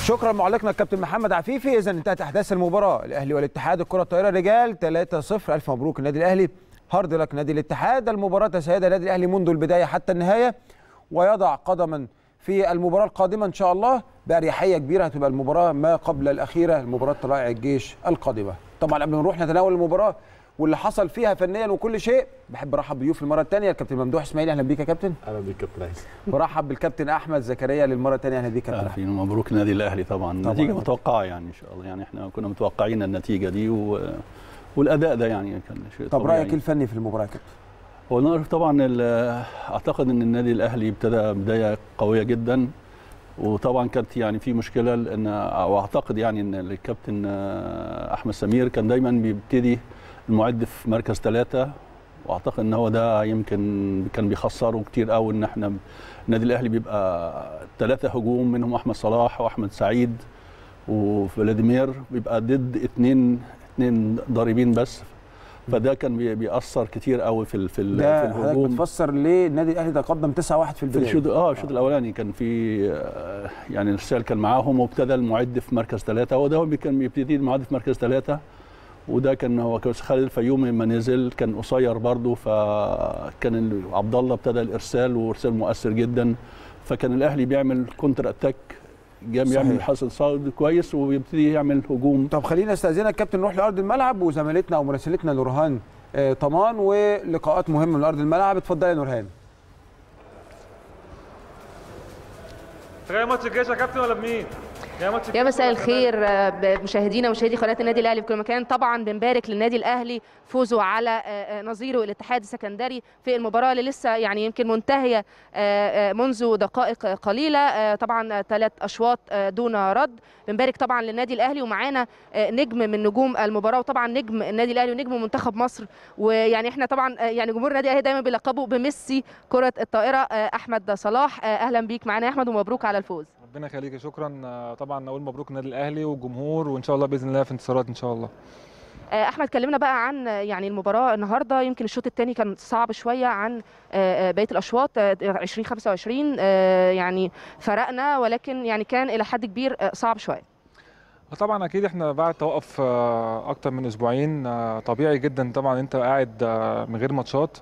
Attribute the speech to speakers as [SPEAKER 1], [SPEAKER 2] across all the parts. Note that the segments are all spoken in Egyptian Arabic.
[SPEAKER 1] شكرا معلقنا الكابتن محمد عفيفي اذا انتهت احداث المباراه الاهلي والاتحاد الكره الطائره رجال 3-0 الف مبروك النادي الاهلي هارد لك نادي الاتحاد المباراه تسيدها النادي الاهلي منذ البدايه حتى النهايه ويضع قدما في المباراه القادمه ان شاء الله باريحيه كبيره هتبقى المباراه ما قبل الاخيره مباراه طلائع الجيش القادمه طبعا قبل ما نروح نتناول المباراه واللي حصل فيها فنيا وكل شيء بحب ارحب بضيوف المره الثانيه الكابتن ممدوح اسماعيل اهلا بيك يا كابتن
[SPEAKER 2] اهلا بيك كابتن عايز
[SPEAKER 1] برحب بالكابتن احمد زكريا للمره الثانيه اهلا بيك كابتن احمد
[SPEAKER 3] عارفين مبروك نادي الاهلي طبعا
[SPEAKER 1] طبعاً.
[SPEAKER 3] نتيجه متوقعه يعني ان شاء الله يعني احنا كنا متوقعين النتيجه دي و... والاداء ده يعني كان شيء
[SPEAKER 1] طب
[SPEAKER 3] طبيعي.
[SPEAKER 1] رايك الفني في المباراه يا كابتن
[SPEAKER 3] هو نعرف طبعا ال- اعتقد ان النادي الاهلي ابتدى بدايه قويه جدا وطبعا كانت يعني في مشكله لان او اعتقد يعني ان الكابتن آه، احمد سمير كان دايما بيبتدي المعد في مركز ثلاثه واعتقد ان هو ده يمكن كان بيخسره كتير قوي ان احنا النادي الاهلي بيبقى ثلاثه هجوم منهم احمد صلاح واحمد سعيد وفلاديمير بيبقى ضد اثنين اثنين ضاربين بس فده كان بي- بيأثر كتير قوي في ال- في, ال- في
[SPEAKER 1] ده حضرتك
[SPEAKER 3] الهجوم
[SPEAKER 1] بتفسر ليه النادي الاهلي ده قدم 9-1 في
[SPEAKER 3] في
[SPEAKER 1] البدايه
[SPEAKER 3] الشوط اه الشوط الاولاني كان في آه، يعني ارسال كان معاهم وابتدى المعد في مركز ثلاثه هو ده هو اللي كان بيبتدي المعد في مركز ثلاثه وده كان هو كان خالد الفيوم لما نزل كان قصير برضه فكان ال- عبد الله ابتدى الارسال وارسال مؤثر جدا فكان الاهلي بيعمل كونتر اتاك جام
[SPEAKER 1] صحيح.
[SPEAKER 3] يعمل حاصل صاد كويس وبيبتدي يعمل هجوم
[SPEAKER 1] طب خلينا استاذنك كابتن نروح لارض الملعب وزميلتنا او مراسلتنا نورهان آه، طمان ولقاءات مهمه من ارض الملعب اتفضلي يا نورهان
[SPEAKER 4] جاي ماتش الجيش يا كابتن ولا بمين؟ جاي ماتش
[SPEAKER 5] يا
[SPEAKER 4] الجيش
[SPEAKER 5] مساء
[SPEAKER 4] ولا
[SPEAKER 5] الخير آه، بمشاهدينا ومشاهدي قناه النادي الاهلي في كل مكان طبعا بنبارك للنادي الاهلي فوزه على آه، آه، نظيره الاتحاد السكندري في المباراه اللي لسه يعني يمكن منتهيه آه، آه، منذ دقائق قليله آه، طبعا ثلاث اشواط آه، دون رد بنبارك طبعا للنادي الاهلي ومعانا آه، نجم من نجوم المباراه وطبعا نجم النادي الاهلي ونجم منتخب مصر ويعني احنا طبعا آه، يعني جمهور النادي الاهلي دايما بيلقبوا بميسي كره الطائره آه، احمد صلاح آه، اهلا بيك معانا يا احمد ومبروك على الفوز
[SPEAKER 4] ربنا يخليك شكرا آه، طبعا اقول مبروك النادي الاهلي والجمهور وان شاء الله باذن الله في انتصارات ان شاء الله
[SPEAKER 5] آه، احمد كلمنا بقى عن آه، يعني المباراه النهارده يمكن الشوط الثاني كان صعب شويه عن آه، آه، بقيه الاشواط آه، 20 25 آه، يعني فرقنا ولكن يعني كان الى حد كبير آه، صعب شويه
[SPEAKER 4] طبعا اكيد احنا بعد توقف آه، اكتر من اسبوعين آه، طبيعي جدا طبعا انت قاعد آه، من غير ماتشات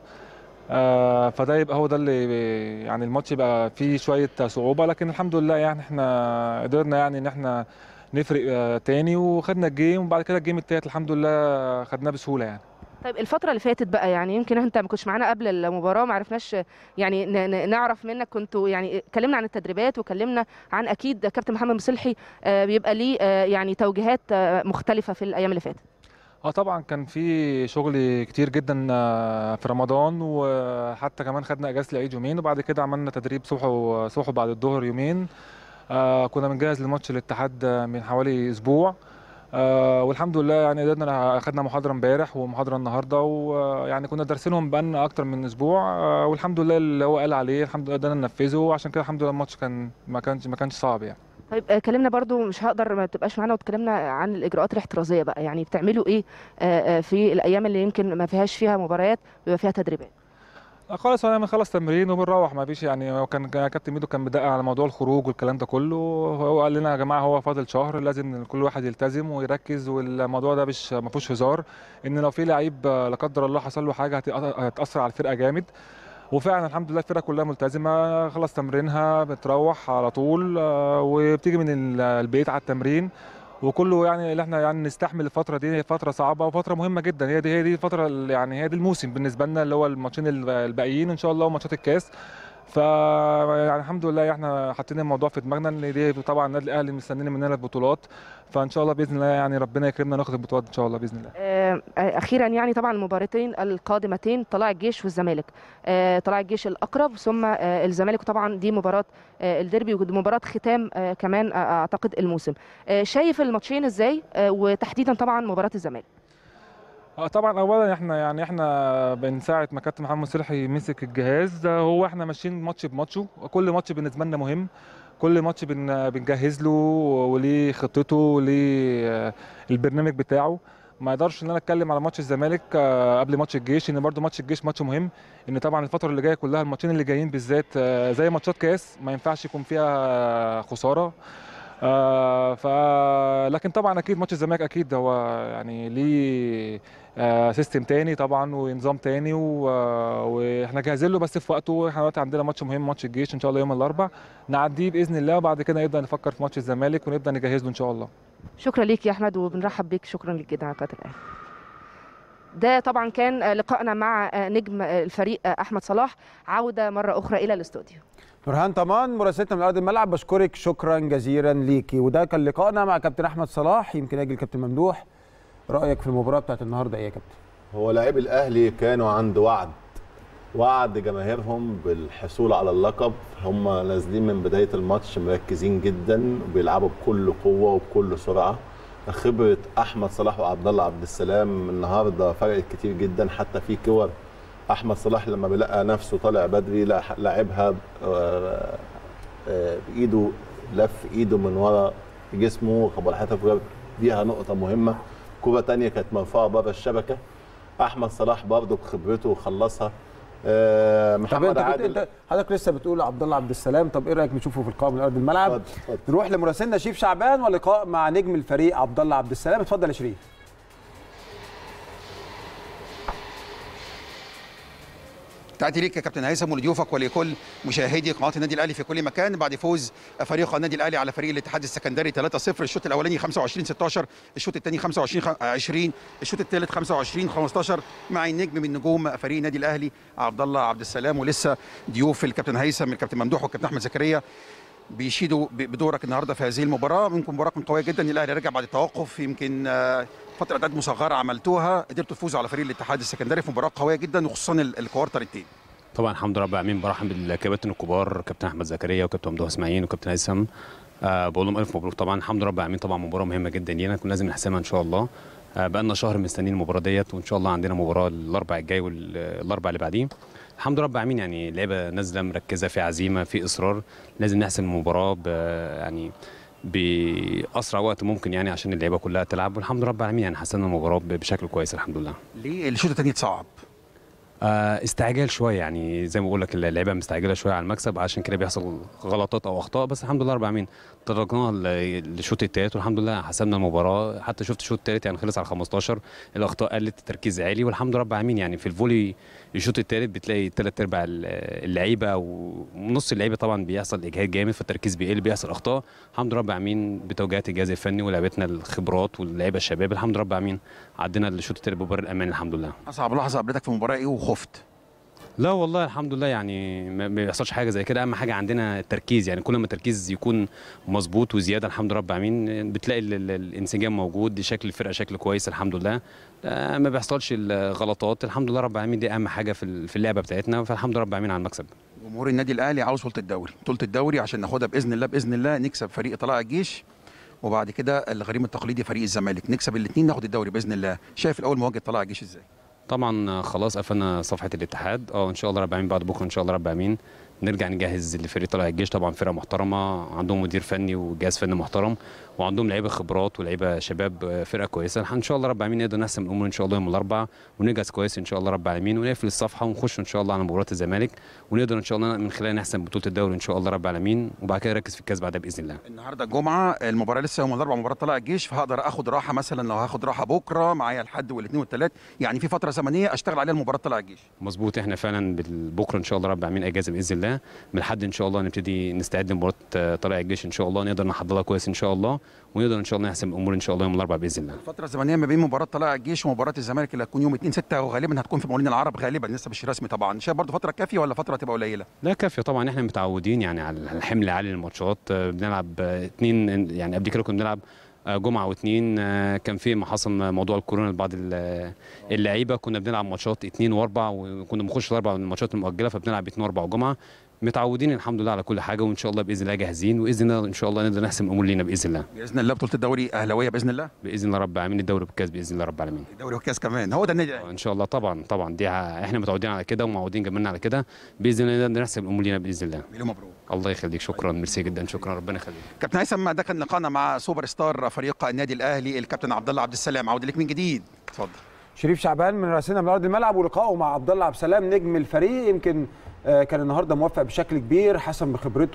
[SPEAKER 4] آه، فده يبقى هو ده اللي بي- يعني الماتش يبقى فيه شويه صعوبه لكن الحمد لله يعني احنا قدرنا يعني ان احنا نفرق آه، تاني وخدنا الجيم وبعد كده الجيم التالت الحمد لله خدناه بسهوله يعني
[SPEAKER 5] طيب الفتره اللي فاتت بقى يعني يمكن انت ما كنتش معانا قبل المباراه ما عرفناش يعني ن- ن- نعرف منك كنتوا يعني كلمنا عن التدريبات وكلمنا عن اكيد كابتن محمد مصلحي آه، بيبقى ليه آه، يعني توجيهات آه، مختلفه في الايام اللي فاتت
[SPEAKER 4] اه طبعا كان في شغل كتير جدا آه، في رمضان وحتى كمان خدنا اجازه العيد يومين وبعد كده عملنا تدريب صبح وصبح بعد الظهر يومين آه، كنا بنجهز لماتش الاتحاد آه، من حوالي اسبوع آه، والحمد لله يعني قدرنا خدنا محاضره امبارح ومحاضره النهارده ويعني كنا دارسينهم بقالنا اكتر من اسبوع آه، والحمد لله اللي هو قال عليه الحمد لله قدرنا ننفذه عشان كده الحمد لله الماتش كان ما كانش ما كانش صعب يعني
[SPEAKER 5] طيب آه، كلمنا برضو مش هقدر ما تبقاش معانا وتكلمنا عن الاجراءات الاحترازيه بقى يعني بتعملوا ايه آه، آه، في الايام اللي يمكن ما فيهاش فيها مباريات بيبقى فيها تدريبات
[SPEAKER 4] لا خلاص انا بنخلص تمرين وبنروح ما فيش يعني هو كان كان كابتن ميدو كان بدقق على موضوع الخروج والكلام ده كله هو قال لنا يا جماعه هو فاضل شهر لازم كل واحد يلتزم ويركز والموضوع ده مش ما فيهوش هزار ان لو في لعيب لا قدر الله حصل له حاجه هت- هتاثر على الفرقه جامد وفعلا الحمد لله الفرقه كلها ملتزمه خلص تمرينها بتروح على طول آه، وبتيجي من ال- البيت على التمرين وكله يعني اللي احنا يعني نستحمل الفتره دي هي فتره صعبه وفتره مهمه جدا هي دي هي دي الفتره اللي- يعني هي دي الموسم بالنسبه لنا اللي هو الماتشين الب- الباقيين ان شاء الله وماتشات الكاس ف يعني الحمد لله احنا حاطين الموضوع في دماغنا ان دي طبعا النادي الاهلي مستنينا مننا البطولات فان شاء الله باذن الله يعني ربنا يكرمنا ناخد البطولات ان شاء الله باذن الله
[SPEAKER 5] آه، آه، اخيرا يعني طبعا المباراتين القادمتين طلائع الجيش والزمالك آه، طلائع الجيش الاقرب ثم آه، الزمالك وطبعا دي مباراه آه، الديربي ومباراه ختام آه، كمان آه، اعتقد الموسم آه، شايف الماتشين ازاي آه، وتحديدا طبعا مباراه الزمالك
[SPEAKER 4] اه طبعا اولا احنا يعني احنا من ساعه ما كابتن محمد صلحي مسك الجهاز آه، هو احنا ماشيين ماتش بماتشه وكل ماتش بالنسبه لنا مهم كل ماتش بن بنجهز له وليه خطته وليه آه، البرنامج بتاعه ما اقدرش ان انا اتكلم على ماتش الزمالك آه، قبل ماتش الجيش ان برضو ماتش الجيش ماتش مهم ان طبعا الفتره اللي جايه كلها الماتشين اللي جايين بالذات آه، زي ماتشات كاس ما ينفعش يكون فيها خساره آه ف لكن طبعا اكيد ماتش الزمالك اكيد هو يعني ليه آه سيستم تاني طبعا ونظام تاني و- آه، واحنا جاهزين له بس في وقته احنا دلوقتي عندنا ماتش مهم ماتش الجيش ان شاء الله يوم الاربعاء نعديه باذن الله وبعد كده نبدا نفكر في ماتش الزمالك ونبدا نجهز له ان شاء الله
[SPEAKER 5] شكرا ليك يا احمد وبنرحب بيك شكرا ليك جدا على قناه الاهلي ده طبعا كان آه، لقائنا مع آه، نجم آه، الفريق آه، احمد صلاح عوده مره اخرى الى الاستوديو
[SPEAKER 1] نورهان طمان مراسلتنا من ارض الملعب بشكرك شكرا جزيلا ليكي وده كان لقائنا مع كابتن احمد صلاح يمكن اجي الكابتن ممدوح رايك في المباراه بتاعت النهارده ايه يا كابتن
[SPEAKER 2] هو لاعبي الاهلي كانوا عند وعد وعد جماهيرهم بالحصول على اللقب هم نازلين من بدايه الماتش مركزين جدا وبيلعبوا بكل قوه وبكل سرعه خبره احمد صلاح وعبد الله عبد السلام النهارده فرقت كتير جدا حتى في كور احمد صلاح لما بيلاقى نفسه طالع بدري لا- لعبها آه، آه، بايده لف ايده من ورا جسمه خبرحتها في فيها نقطه مهمه كره تانية كانت مرفوعه بره الشبكه احمد صلاح برضه بخبرته خلصها آه،
[SPEAKER 1] طب
[SPEAKER 2] محمد
[SPEAKER 1] انت كنت
[SPEAKER 2] عادل
[SPEAKER 1] انت حضرتك لسه بتقول عبد الله عبد السلام طب ايه رايك نشوفه في القائمه من ارض الملعب
[SPEAKER 2] اتفضل، اتفضل.
[SPEAKER 1] نروح لمراسلنا شريف شعبان ولقاء مع نجم الفريق عبد الله عبد السلام اتفضل يا شريف
[SPEAKER 6] تحياتي ليك يا كابتن هيثم ولضيوفك ولكل مشاهدي قناه النادي الاهلي في كل مكان بعد فوز فريق النادي الاهلي على فريق الاتحاد السكندري 3-0 الشوط الاولاني 25 16 الشوط الثاني 25 خ- 20 الشوط الثالث 25 15 مع النجم من نجوم فريق النادي الاهلي عبد الله عبد السلام ولسه ضيوف الكابتن هيثم الكابتن ممدوح والكابتن احمد زكريا بيشيدوا ب- بدورك النهارده في هذه المباراه يمكن مباراه كانت قويه جدا الاهلي رجع بعد التوقف يمكن آه، فتره اعداد مصغره عملتوها قدرتوا تفوزوا على فريق الاتحاد السكندري في مباراه قويه جدا وخصوصا ال- الكوارتر الثاني
[SPEAKER 7] طبعا الحمد لله رب العالمين برحب بالكباتن الكبار كابتن احمد زكريا وكابتن ممدوح اسماعيل وكابتن هيثم آه بقول لهم الف مبروك طبعا الحمد لله رب العالمين طبعا مباراه مهمه جدا لينا كنا لازم نحسمها ان شاء الله آه بقى لنا شهر مستنيين المباراه ديت وان شاء الله عندنا مباراه الاربع الجاي والاربع اللي بعديه الحمد لله رب العالمين يعني اللعيبه نازله مركزه في عزيمه في اصرار لازم نحسم المباراه ب يعني باسرع وقت ممكن يعني عشان اللعيبه كلها تلعب والحمد لله رب العالمين يعني حسنا المباراه بشكل كويس الحمد لله
[SPEAKER 6] ليه الشوط الثاني اتصعب
[SPEAKER 7] آه، استعجال شويه يعني زي ما بقول لك اللعيبه مستعجله شويه على المكسب عشان كده بيحصل غلطات او اخطاء بس الحمد لله رب العالمين تدرجنا ل- للشوط الثالث والحمد لله حسمنا المباراه حتى شفت الشوط الثالث يعني خلص على 15 الاخطاء قلت التركيز عالي والحمد لله رب العالمين يعني في الفولي الشوط الثالث بتلاقي ثلاث ارباع ال- اللعيبه ونص اللعيبه طبعا بيحصل اجهاد جامد فالتركيز بيقل بيحصل اخطاء الحمد لله رب العالمين بتوجيهات الجهاز الفني ولعبتنا الخبرات واللعيبه الشباب الحمد لله رب العالمين عدينا الشوط الثالث ببر الامان الحمد لله
[SPEAKER 6] اصعب لحظه قابلتك في المباراه ايه وخفت
[SPEAKER 7] لا والله الحمد لله يعني ما ما بيحصلش حاجه زي كده اهم حاجه عندنا التركيز يعني كل ما التركيز يكون مظبوط وزياده الحمد لله رب العالمين بتلاقي ال- ال- الانسجام موجود شكل الفرقه شكل كويس الحمد لله آه، ما بيحصلش الغلطات الحمد لله رب العالمين دي اهم حاجه في ال- في اللعبه بتاعتنا فالحمد لله رب العالمين على المكسب
[SPEAKER 6] جمهور النادي الاهلي عاوز بطوله الدوري بطوله الدوري عشان ناخدها باذن الله باذن الله نكسب فريق طلائع الجيش وبعد كده الغريم التقليدي فريق الزمالك نكسب الاثنين ناخد الدوري باذن الله شايف الاول مواجهه طلائع الجيش ازاي
[SPEAKER 7] طبعا خلاص قفلنا صفحه الاتحاد اه ان شاء الله رب العالمين بعد بكره ان شاء الله رب العالمين نرجع نجهز لفريق طلائع الجيش طبعا فرقه محترمه عندهم مدير فني وجهاز فني محترم وعندهم لعيبه خبرات ولعيبه شباب آه، فرقه كويسه ان شاء الله رب العالمين نقدر نحسم الامور ان شاء الله يوم الاربعاء ونجهز كويس ان شاء الله رب العالمين ونقفل الصفحه ونخش ان شاء الله على مباراه الزمالك ونقدر ان شاء الله من خلال نحسم بطوله الدوري ان شاء الله رب العالمين وبعد كده نركز في الكاس بعدها باذن الله
[SPEAKER 6] النهارده الجمعه المباراه لسه يوم الاربعاء مباراه طلائع الجيش فهقدر اخد راحه مثلا لو هاخد راحه بكره معايا الحد والاثنين والثلاث يعني في فتره زمنيه اشتغل عليها المباراه طلائع الجيش
[SPEAKER 7] مظبوط احنا فعلا بال- بكره ان شاء الله رب العالمين اجازه باذن الله من الحد ان شاء الله نبتدي نستعد لمباراه آه، طلائع الجيش ان شاء الله نقدر نحضرها كويس ان شاء الله ونقدر ان شاء الله نحسم الامور ان شاء الله يوم الاربعاء باذن الله
[SPEAKER 6] الفتره الزمنيه ما بين مباراه طلائع الجيش ومباراه الزمالك اللي هتكون يوم 2 6 وغالبا هتكون في مولين العرب غالبا لسه مش رسمي طبعا شايف برضه فتره كافيه ولا فتره تبقى قليله
[SPEAKER 7] لا كافيه طبعا احنا متعودين يعني على الحمل عالي للماتشات آه، بنلعب آه، اتنين يعني قبل كده كنا بنلعب آه، جمعه واثنين آه، كان في ما حصل موضوع الكورونا لبعض ال- اللعيبه كنا بنلعب ماتشات اثنين واربع وكنا بنخش الاربع من الماتشات المؤجله فبنلعب اثنين واربع وجمعه متعودين الحمد لله على كل حاجه وان شاء الله باذن الله جاهزين واذن الله ان شاء الله نقدر نحسم الامور لينا باذن الله
[SPEAKER 6] باذن الله بطوله الدوري اهلاويه باذن الله
[SPEAKER 7] باذن الله رب العالمين الدوري بالكاس باذن الله رب العالمين
[SPEAKER 6] الدوري والكاس كمان هو ده النادي الأهلي.
[SPEAKER 7] ان شاء الله طبعا طبعا دي ع- احنا متعودين على كده ومعودين جميعنا على كده باذن الله نقدر نحسم الامور لينا باذن الله
[SPEAKER 6] مليون مبروك
[SPEAKER 7] الله يخليك شكرا ميرسي جدا شكرا ربنا يخليك
[SPEAKER 6] كابتن هيثم ده كان لقاءنا مع سوبر ستار فريق النادي الاهلي الكابتن عبد الله عبد السلام عوده لك من جديد اتفضل
[SPEAKER 1] شريف شعبان من راسنا من ارض الملعب ولقائه مع عبد الله عبد السلام نجم الفريق يمكن آه، كان النهارده موفق بشكل كبير حسن بخبرته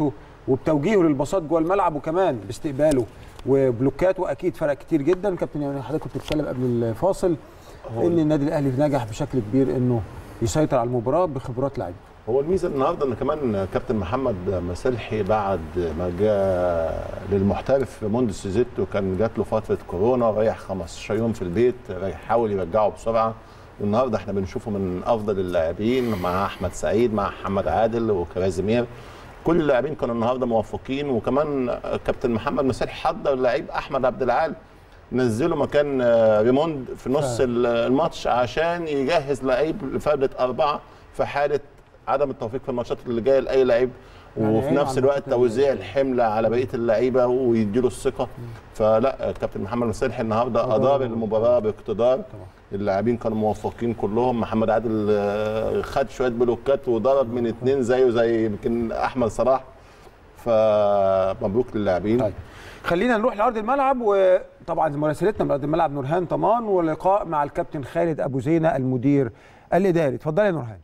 [SPEAKER 1] وبتوجيهه للبساط جوه الملعب وكمان باستقباله وبلوكات واكيد فرق كتير جدا كابتن يعني حضرتك كنت بتتكلم قبل الفاصل ان النادي الاهلي نجح بشكل كبير انه يسيطر على المباراه بخبرات لاعبين
[SPEAKER 2] هو الميزه النهارده ان كمان كابتن محمد مسلحي بعد ما جاء للمحترف موندو سيزيتو كان جات له فتره كورونا رايح 15 يوم في البيت رايح يحاول يرجعه بسرعه والنهارده احنا بنشوفه من افضل اللاعبين مع احمد سعيد مع محمد عادل وكرازيمير كل اللاعبين كانوا النهارده موفقين وكمان كابتن محمد مسلحي حضر لعيب احمد عبد العال نزله مكان ريموند في نص الماتش عشان يجهز لعيب لفردة أربعة في حالة عدم التوفيق في الماتشات اللي جايه لاي لعيب
[SPEAKER 1] يعني
[SPEAKER 2] وفي
[SPEAKER 1] عين
[SPEAKER 2] نفس
[SPEAKER 1] على
[SPEAKER 2] الوقت
[SPEAKER 1] الماتشات
[SPEAKER 2] توزيع الحمل على بقيه اللعيبه ويديله الثقه فلا كابتن محمد مسلحي النهارده ادار المباراه باقتدار اللاعبين كانوا موفقين كلهم محمد عادل آه، خد شويه بلوكات وضرب من اتنين زيه زي يمكن احمد صلاح فمبروك للاعبين
[SPEAKER 1] طيب خلينا نروح لارض الملعب وطبعا مراسلتنا من ارض الملعب نورهان طمان ولقاء مع الكابتن خالد ابو زينه المدير الاداري اتفضلي يا نورهان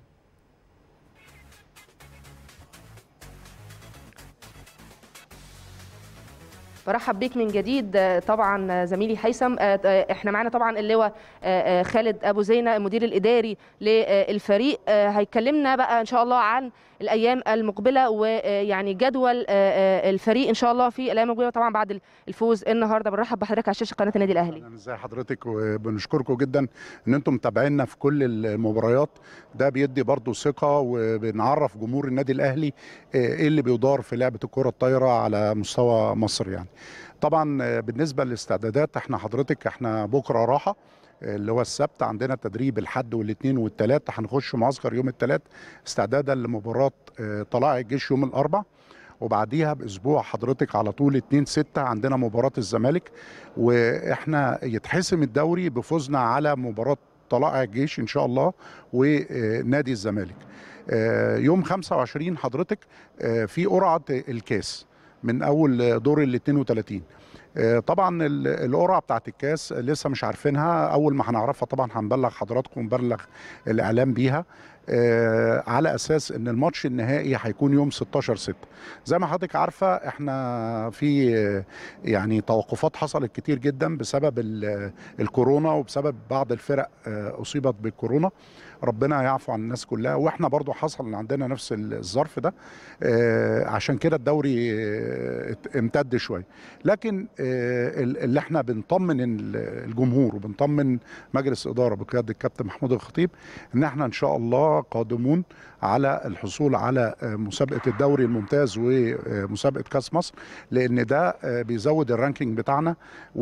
[SPEAKER 5] برحب بيك من جديد آه، طبعا آه، زميلي هيثم آه، آه، احنا معانا طبعا اللواء آه، آه، خالد ابو زينه المدير الاداري للفريق آه، هيكلمنا بقى ان شاء الله عن الايام المقبله ويعني جدول آه، آه، الفريق ان شاء الله في الايام المقبله طبعا بعد الفوز النهارده بنرحب بحضرتك على شاشه قناه النادي الاهلي
[SPEAKER 8] اهلا ازي حضرتك وبنشكركم جدا ان انتم متابعينا في كل المباريات ده بيدي برضو ثقه وبنعرف جمهور النادي الاهلي ايه اللي بيدار في لعبه الكره الطايره على مستوى مصر يعني طبعا بالنسبه للاستعدادات احنا حضرتك احنا بكره راحه اللي هو السبت عندنا تدريب الحد والاثنين والثلاث هنخش معسكر يوم الثلاث استعدادا لمباراه آه، طلائع الجيش يوم الاربع وبعديها باسبوع حضرتك على طول 2 6 عندنا مباراه الزمالك واحنا يتحسم الدوري بفوزنا على مباراه طلائع الجيش ان شاء الله ونادي الزمالك آه، يوم 25 حضرتك آه، في قرعه الكاس من اول دور ال 32 آه، طبعا ال- القرعه بتاعت الكاس لسه مش عارفينها اول ما هنعرفها طبعا هنبلغ حضراتكم ونبلغ الاعلام بيها آه، على اساس ان الماتش النهائي هيكون يوم 16 6 زي ما حضرتك عارفه احنا في آه، يعني توقفات حصلت كتير جدا بسبب ال- الكورونا وبسبب بعض الفرق آه، اصيبت بالكورونا ربنا يعفو عن الناس كلها واحنا برضو حصل عندنا نفس الظرف ده آه، عشان كده الدوري آه، ات- امتد شويه لكن آه، ال- اللي احنا بنطمن ال- الجمهور وبنطمن مجلس اداره بقياده الكابتن محمود الخطيب ان احنا ان شاء الله قادمون على الحصول على آه، مسابقه الدوري الممتاز ومسابقه كاس مصر لان ده آه، بيزود الرانكينج بتاعنا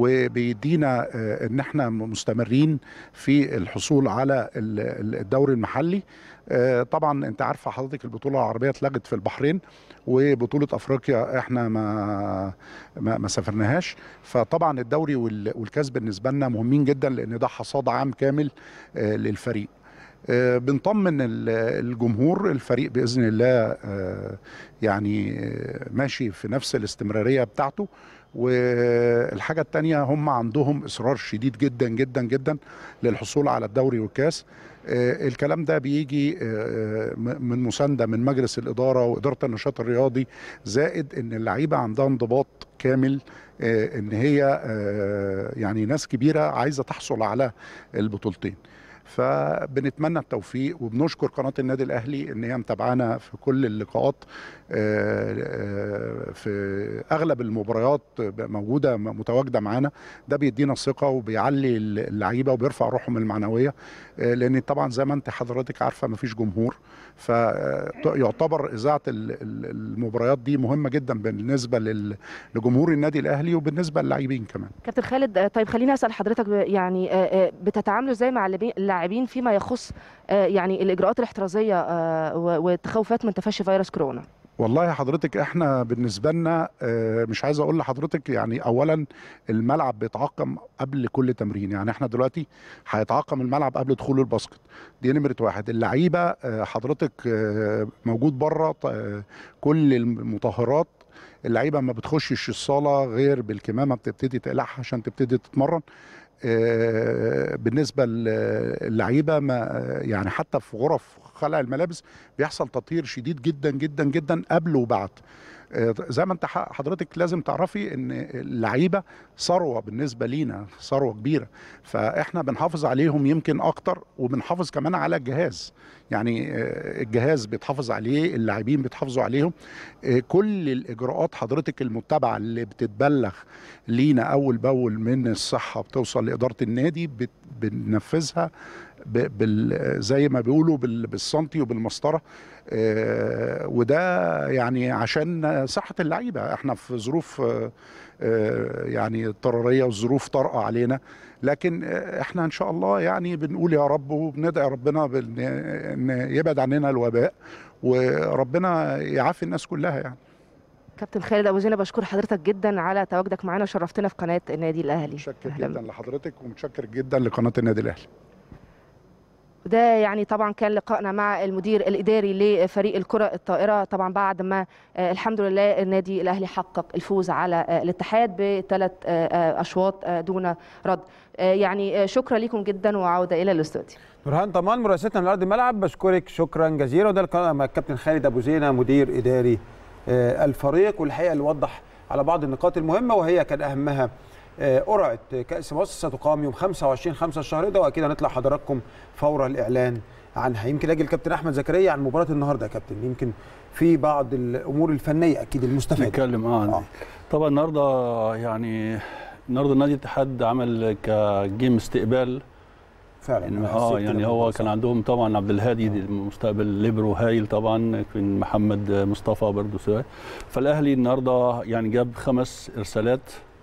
[SPEAKER 8] وبيدينا آه، ان احنا مستمرين في الحصول على ال- ال- الدوري المحلي آه، طبعا انت عارفه حضرتك البطوله العربيه اتلغت في البحرين وبطوله افريقيا احنا ما ما, ما سافرناهاش فطبعا الدوري وال- والكاس بالنسبه لنا مهمين جدا لان ده حصاد عام كامل آه، للفريق آه، بنطمن ال- الجمهور الفريق باذن الله آه، يعني آه، ماشي في نفس الاستمراريه بتاعته والحاجه الثانيه هم عندهم اصرار شديد جدا جدا جدا للحصول على الدوري والكاس آه، الكلام ده بيجي آه، م- من مسانده من مجلس الاداره واداره النشاط الرياضي زائد ان اللعيبه عندها انضباط كامل آه، ان هي آه، يعني ناس كبيره عايزه تحصل على البطولتين فبنتمنى التوفيق وبنشكر قناه النادي الاهلي ان هي متابعانا في كل اللقاءات آه، آه، في اغلب المباريات موجوده متواجده معانا ده بيدينا ثقه وبيعلي اللعيبه وبيرفع روحهم المعنويه آه، لان طبعا زي ما انت حضرتك عارفه مفيش جمهور فيعتبر اذاعه ال- ال- المباريات دي مهمه جدا بالنسبه لل- لجمهور النادي الاهلي وبالنسبه للاعبين كمان
[SPEAKER 5] كابتن خالد آه، طيب خليني اسال حضرتك ب- يعني آه، آه، بتتعاملوا ازاي مع اللاعبين- اللاعبين فيما يخص آه، يعني الاجراءات الاحترازيه آه، و- والتخوفات من تفشي فيروس كورونا
[SPEAKER 8] والله حضرتك احنا بالنسبه لنا آه، مش عايز اقول لحضرتك يعني اولا الملعب بيتعقم قبل كل تمرين يعني احنا دلوقتي هيتعقم الملعب قبل دخول الباسكت دي نمره واحد اللعيبه آه، حضرتك آه، موجود بره ط- آه، كل المطهرات اللعيبه ما بتخشش الصاله غير بالكمامه بتبتدي تقلعها عشان تبتدي تتمرن آه، بالنسبه للعيبه ما يعني حتى في غرف خلع الملابس بيحصل تطهير شديد جدا جدا جدا قبل وبعد آه، زي ما انت ح- حضرتك لازم تعرفي ان اللعيبه ثروه بالنسبه لينا ثروه كبيره فاحنا بنحافظ عليهم يمكن اكتر وبنحافظ كمان على الجهاز يعني آه، الجهاز بيتحافظ عليه اللاعبين بيتحافظوا عليهم آه، كل الاجراءات حضرتك المتبعه اللي بتتبلغ لينا اول باول من الصحه بتوصل لاداره النادي بت- بننفذها ب- بال زي ما بيقولوا بال- بالسنتي وبالمسطره آه، وده يعني عشان صحه اللعيبه احنا في ظروف آه، آه، يعني اضطراريه وظروف طارئه علينا لكن آه، احنا ان شاء الله يعني بنقول يا رب وبندعي ربنا بان إن يبعد عننا الوباء وربنا يعافي الناس كلها يعني
[SPEAKER 5] كابتن خالد ابو زينب بشكر حضرتك جدا على تواجدك معانا وشرفتنا في قناه النادي الاهلي
[SPEAKER 8] متشكر
[SPEAKER 5] أهلاً
[SPEAKER 8] جدا لحضرتك ومتشكر جدا لقناه النادي الاهلي
[SPEAKER 5] ده يعني طبعا كان لقائنا مع المدير الاداري لفريق الكره الطائره طبعا بعد ما آه، الحمد لله النادي الاهلي حقق الفوز على آه، الاتحاد بثلاث آه، آه، اشواط آه، دون رد آه، يعني آه، شكرا لكم جدا وعوده الى الاستوديو
[SPEAKER 1] نورهان طمان مراسلتنا من ارض الملعب بشكرك شكرا جزيلا وده كان مع الكابتن خالد ابو زينه مدير اداري آه، الفريق والحقيقه اللي وضح على بعض النقاط المهمه وهي كان اهمها آه، قرعه كاس مصر ستقام يوم 25 5 الشهر ده واكيد هنطلع حضراتكم فور الاعلان عنها يمكن اجي الكابتن احمد زكريا عن مباراه النهارده يا كابتن يمكن في بعض الامور الفنيه اكيد المستفاده
[SPEAKER 3] نتكلم اه,
[SPEAKER 1] آه.
[SPEAKER 3] آه. طبعا النهارده يعني النهارده نادي الاتحاد عمل كجيم استقبال
[SPEAKER 1] فعلا
[SPEAKER 3] يعني
[SPEAKER 1] أنا
[SPEAKER 3] اه
[SPEAKER 1] حسيت
[SPEAKER 3] يعني
[SPEAKER 1] كده
[SPEAKER 3] هو
[SPEAKER 1] بالموضوع،
[SPEAKER 3] كان
[SPEAKER 1] صح.
[SPEAKER 3] عندهم طبعا عبد الهادي دي مستقبل ليبرو هايل طبعا كان محمد مصطفى برضه سواء فالاهلي النهارده يعني جاب خمس ارسالات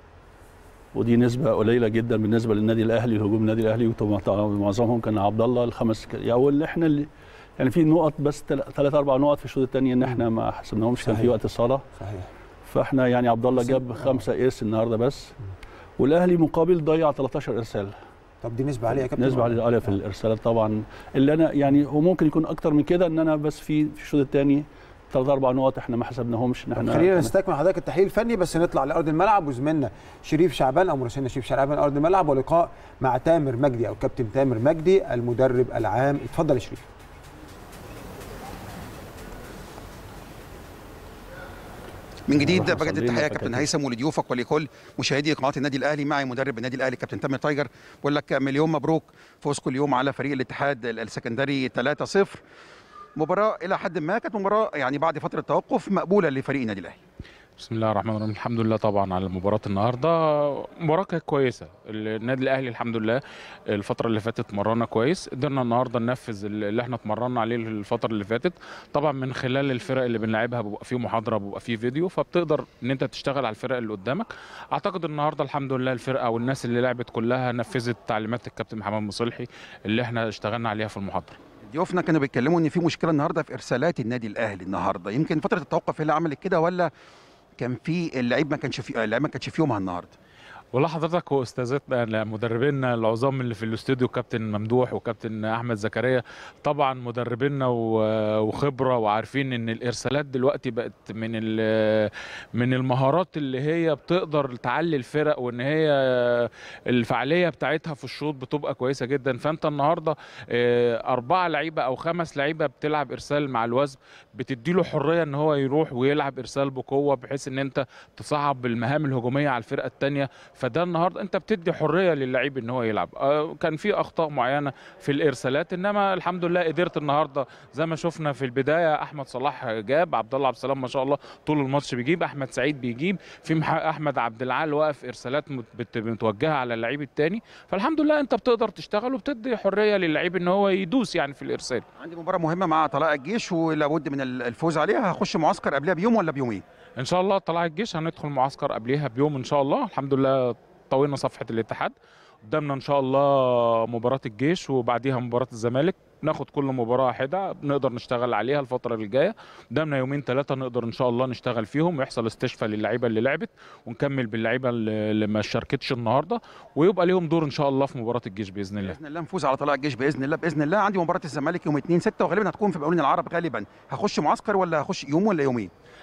[SPEAKER 3] ودي نسبة قليلة جدا بالنسبة للنادي الأهلي الهجوم النادي الأهلي وطبعاً معظمهم كان عبد الله الخمس ك- أو اللي احنا اللي يعني في نقط بس ثلاث أربع نقط في الشوط الثاني إن احنا ما حسبناهمش كان في
[SPEAKER 1] صحيح.
[SPEAKER 3] وقت الصلاة
[SPEAKER 1] صحيح
[SPEAKER 3] فاحنا يعني عبد الله
[SPEAKER 1] بس-
[SPEAKER 3] جاب
[SPEAKER 1] آه.
[SPEAKER 3] خمسة ايرس النهارده بس والاهلي مقابل ضيع 13 ارسال
[SPEAKER 1] طب دي نسبه عاليه يا كابتن
[SPEAKER 3] نسبة
[SPEAKER 1] ولا؟
[SPEAKER 3] عالية في الارسالات طبعا اللي انا يعني هو ممكن يكون اكتر من كده ان انا بس في في الشوط الثاني ثلاث اربع نقط احنا ما حسبناهمش ان
[SPEAKER 1] طب
[SPEAKER 3] احنا
[SPEAKER 1] خلينا نستكمل حضرتك التحليل الفني بس نطلع لارض الملعب وزميلنا شريف شعبان او مراسلنا شريف شعبان ارض الملعب ولقاء مع تامر مجدي او كابتن تامر مجدي المدرب العام اتفضل يا شريف
[SPEAKER 6] من جديد
[SPEAKER 3] واحنا
[SPEAKER 6] بجد
[SPEAKER 3] صلينا
[SPEAKER 6] التحيه
[SPEAKER 3] في
[SPEAKER 6] كابتن
[SPEAKER 3] التكتيك.
[SPEAKER 6] هيثم ولضيوفك ولكل مشاهدي قناه النادي الاهلي معي مدرب النادي الاهلي كابتن تامر تايجر بقول لك مليون مبروك فوزكم اليوم على فريق الاتحاد السكندري 3-0 مباراه الى حد ما كانت مباراه يعني بعد فتره توقف مقبوله لفريق النادي الاهلي
[SPEAKER 9] بسم الله الرحمن الرحيم الحمد لله طبعا على مباراة النهارده مباراة كانت كويسة النادي الاهلي الحمد لله الفترة اللي فاتت مرنا كويس قدرنا النهارده ننفذ اللي احنا اتمرنا عليه الفترة اللي فاتت طبعا من خلال الفرق اللي بنلعبها بيبقى فيه محاضرة بيبقى فيه فيديو فبتقدر ان انت تشتغل على الفرق اللي قدامك اعتقد النهارده الحمد لله الفرقة والناس اللي لعبت كلها نفذت تعليمات الكابتن محمد مصلحي اللي احنا اشتغلنا عليها في المحاضرة
[SPEAKER 6] ضيوفنا كانوا بيتكلموا ان في مشكله النهارده في ارسالات النادي الاهلي النهارده يمكن فتره التوقف هي اللي عملت كده ولا كان في اللعيب ما كانش في اللعيب ما كانش في يومها النهارده
[SPEAKER 9] والله حضرتك واستاذتنا مدربينا العظام اللي في الاستوديو كابتن ممدوح وكابتن احمد زكريا طبعا مدربينا و- وخبره وعارفين ان الارسالات دلوقتي بقت من ال- من المهارات اللي هي بتقدر تعلي الفرق وان هي الفعاليه بتاعتها في الشوط بتبقى كويسه جدا فانت النهارده آه، اربعه لعيبه او خمس لعيبه بتلعب ارسال مع الوزن بتديله حريه ان هو يروح ويلعب ارسال بقوه بحيث ان انت تصعب المهام الهجوميه على الفرقه الثانيه فده النهارده انت بتدي حريه للعيب ان هو يلعب آه، كان في اخطاء معينه في الارسالات انما الحمد لله قدرت النهارده زي ما شفنا في البدايه احمد صلاح جاب عبد الله عبد السلام ما شاء الله طول الماتش بيجيب احمد سعيد بيجيب في مح- احمد عبد العال واقف ارسالات مت- بت- متوجهه على اللعيب الثاني فالحمد لله انت بتقدر تشتغل وبتدي حريه للعيب ان هو يدوس يعني في الارسال
[SPEAKER 6] عندي مباراه مهمه مع طلائع الجيش ولابد من الفوز عليها هخش معسكر قبلها بيوم ولا بيومين
[SPEAKER 9] ان شاء الله طلع الجيش هندخل معسكر قبليها بيوم ان شاء الله الحمد لله طوينا صفحه الاتحاد قدامنا ان شاء الله مباراه الجيش وبعديها مباراه الزمالك ناخد كل مباراه حده بنقدر نشتغل عليها الفتره اللي جايه قدامنا يومين ثلاثه نقدر ان شاء الله نشتغل فيهم ويحصل استشفاء للعيبه اللي لعبت ونكمل باللعيبه اللي اللي ما شاركتش النهارده ويبقى ليهم دور ان شاء الله في مباراه الجيش باذن الله
[SPEAKER 6] باذن الله نفوز على طلائع الجيش باذن الله باذن الله عندي مباراه الزمالك يوم 2 6 وغالبا هتكون في مقاولين العرب غالبا هخش معسكر ولا هخش يوم ولا يومين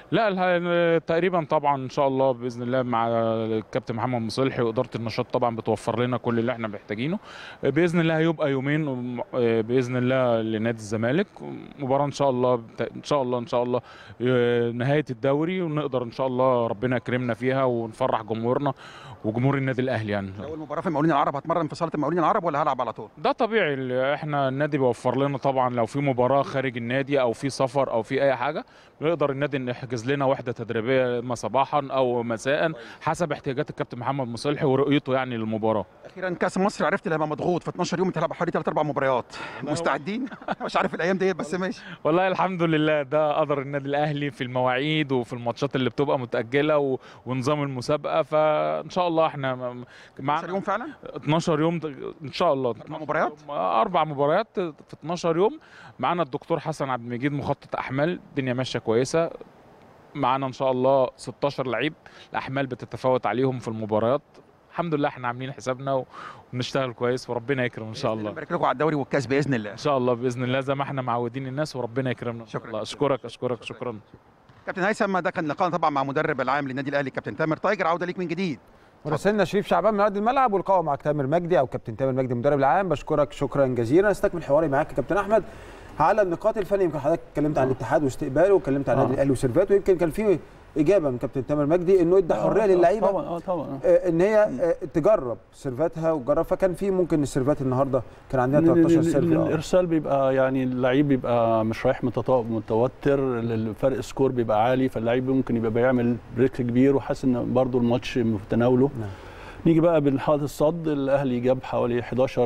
[SPEAKER 9] لا الها- تقريبا طبعا ان شاء الله باذن الله مع الكابتن محمد مصلحي واداره النشاط طبعا بتوفر لنا كل اللي احنا محتاجينه باذن الله هيبقى يومين وم- باذن الله لنادي الزمالك مباراه ان شاء الله بت- ان شاء الله ان شاء الله اه، نهايه الدوري ونقدر ان شاء الله ربنا يكرمنا فيها ونفرح جمهورنا وجمهور النادي الاهلي يعني
[SPEAKER 6] اول مباراه في المقاولين العرب هتمرن في صاله المقاولين العرب ولا هلعب على طول
[SPEAKER 9] ده طبيعي اللي احنا النادي بيوفر لنا طبعا لو في مباراه خارج النادي او في سفر او في اي حاجه بنقدر النادي نحجز لنا وحده تدريبيه اما صباحا او مساء حسب احتياجات الكابتن محمد مصلحي ورؤيته يعني للمباراه
[SPEAKER 6] اخيرا كاس مصر عرفت اللي هيبقى مضغوط في 12 يوم تلعب حوالي 3 4 مباريات مستعدين مش عارف الايام ديت بس ماشي
[SPEAKER 9] والله الحمد لله ده قدر النادي الاهلي في المواعيد وفي الماتشات اللي بتبقى متاجله و... ونظام المسابقه فان شاء الله احنا م- مع
[SPEAKER 6] 12 يوم فعلا
[SPEAKER 9] 12 يوم د- ان شاء الله
[SPEAKER 6] أربع مباريات؟
[SPEAKER 9] اربع مباريات في 12 يوم معانا الدكتور حسن عبد المجيد مخطط احمال الدنيا ماشيه كويسه معانا ان شاء الله 16 لعيب الاحمال بتتفاوت عليهم في المباريات الحمد لله احنا عاملين حسابنا وبنشتغل كويس وربنا يكرم ان شاء الله
[SPEAKER 6] نبارك لكم على الدوري والكاس باذن الله
[SPEAKER 9] ان شاء الله باذن الله زي ما احنا معودين الناس وربنا يكرمنا ان شاء
[SPEAKER 6] شكراً.
[SPEAKER 9] الله اشكرك اشكرك شكرا
[SPEAKER 6] كابتن هيثم ده كان لقاءنا طبعا مع مدرب العام للنادي الاهلي كابتن تامر تايجر عوده ليك من جديد
[SPEAKER 1] مراسلنا شريف شعبان من ارض الملعب والقاء مع تامر مجدي او كابتن تامر مجدي المدرب العام بشكرك شكرا جزيلا استكمل حواري معاك يا كابتن احمد على النقاط الفنيه يمكن حضرتك اتكلمت عن الاتحاد واستقباله واتكلمت عن
[SPEAKER 3] آه.
[SPEAKER 1] النادي الاهلي وسيرفاته ويمكن كان في اجابه من كابتن تامر مجدي انه ادى حريه للعيبه
[SPEAKER 3] طبعا اه طبعا
[SPEAKER 1] آه، ان هي آه، تجرب سيرفاتها وتجرب فكان في ممكن السيرفات النهارده كان عندنا 13
[SPEAKER 3] ال-
[SPEAKER 1] سيرف
[SPEAKER 3] ال-
[SPEAKER 1] آه.
[SPEAKER 3] الارسال بيبقى يعني اللعيب بيبقى مش رايح متط- متوتر الفرق سكور بيبقى عالي فاللعيب ممكن يبقى بيعمل بريك كبير وحاسس ان برضه الماتش في تناوله
[SPEAKER 1] نعم.
[SPEAKER 3] نيجي بقى بالحائط الصد الاهلي جاب حوالي 11